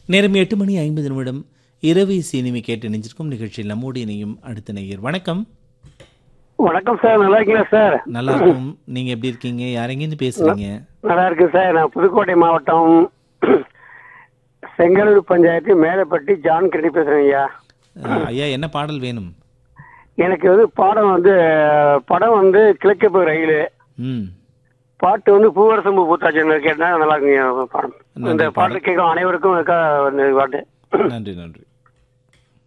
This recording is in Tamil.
நேரம் எட்டு மணி ஐம்பது நிமிடம் இரவு சினிமை கேட்டு நினைச்சிருக்கும் நிகழ்ச்சியில் நம்மோடு இணையும் அடுத்த நேயர் வணக்கம் வணக்கம் சார் நல்லா இருக்கீங்களா சார் நல்லா இருக்கும் நீங்க எப்படி இருக்கீங்க யாரெங்கேருந்து பேசுறீங்க நல்லா இருக்கு சார் நான் புதுக்கோட்டை மாவட்டம் செங்கலூர் பஞ்சாயத்து மேலப்பட்டி ஜான் கிரெடி பேசுறேன் ஐயா அஹ், ஐயா என்ன பாடல் வேணும் எனக்கு வந்து பாடம் வந்து படம் வந்து கிழக்கு போய் ரயில் ம் பாட்டு வந்து பூவரசம்பு பூத்தாச்சி கேட்டா நல்லா இருக்குங்க பாடம் நன்றி, இந்த பாட்டு கேட்கும் அனைவருக்கும் இருக்கா இந்த பாட்டு நன்றி நன்றி